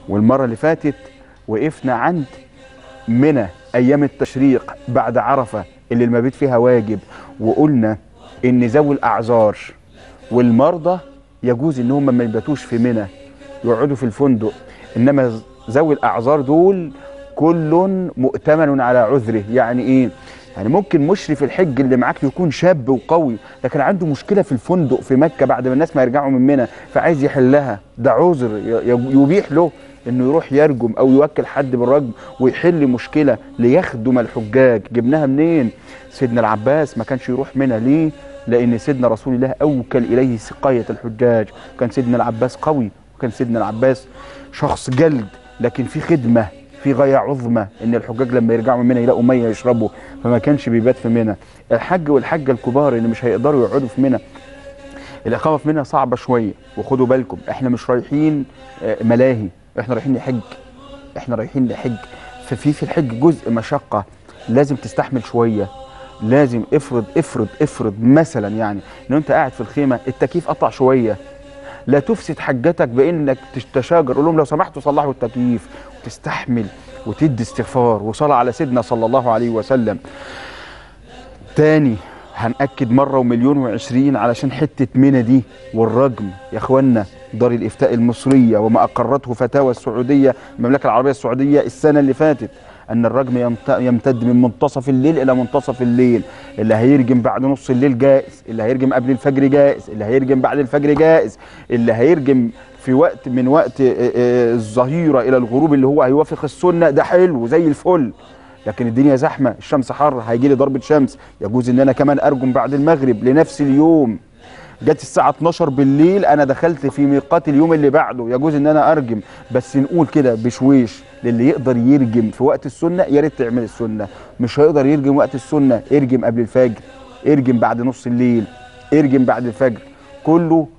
والمره اللي فاتت وقفنا عند منى ايام التشريق بعد عرفه اللي المبيت فيها واجب وقلنا ان ذوي الاعذار والمرضى يجوز ان هم ما يباتوش في منى يقعدوا في الفندق انما ذوي الاعذار دول كل مؤتمن على عذره يعني ايه يعني ممكن مشرف الحج اللي معاك يكون شاب وقوي لكن عنده مشكله في الفندق في مكه بعد ما الناس ما يرجعوا من منى فعايز يحلها ده عذر ي- ي- يبيح له انه يروح يرجم او يوكل حد بالرجم ويحل مشكله ليخدم الحجاج جبناها منين سيدنا العباس ما كانش يروح منى ليه لان سيدنا رسول الله اوكل اليه سقايه الحجاج كان سيدنا العباس قوي وكان سيدنا العباس شخص جلد لكن في خدمه في غايه عظمى ان الحجاج لما يرجعوا من منى يلاقوا ميه يشربوا فما كانش بيبات في منى الحج والحجه الكبار اللي مش هيقدروا يقعدوا في منى الاقامه في منى صعبه شويه وخدوا بالكم احنا مش رايحين آه، ملاهي احنا رايحين نحج احنا رايحين نحج ففي في الحج جزء مشقه لازم تستحمل شويه لازم افرض افرض افرض مثلا يعني ان انت قاعد في الخيمه التكييف قطع شويه لا تفسد حجتك بانك تتشاجر قول لهم لو سمحتوا صلحوا التكييف وتستحمل وتدي استغفار وصلاه على سيدنا صلى الله عليه وسلم تاني هنأكد مرة ومليون وعشرين علشان حتة منى دي والرجم يا اخوانا دار الإفتاء المصرية وما أقرته فتاوى السعودية المملكة العربية السعودية السنة اللي فاتت أن الرجم يمت- يمتد من منتصف الليل إلى منتصف الليل اللي هيرجم بعد نص الليل جائز اللي هيرجم قبل الفجر جائز اللي هيرجم بعد الفجر جائز اللي هيرجم في وقت من وقت آه، آه، الظهيرة إلى الغروب اللي هو هيوافق السنة ده حلو زي الفل لكن الدنيا زحمه الشمس حر هيجي لي ضربه شمس يجوز ان انا كمان ارجم بعد المغرب لنفس اليوم جت الساعه 12 بالليل انا دخلت في ميقات اليوم اللي بعده يجوز ان انا ارجم بس نقول كده بشويش للي يقدر يرجم في وقت السنه يا ريت تعمل السنه مش هيقدر يرجم وقت السنه ارجم قبل الفجر ارجم بعد نص الليل ارجم بعد الفجر كله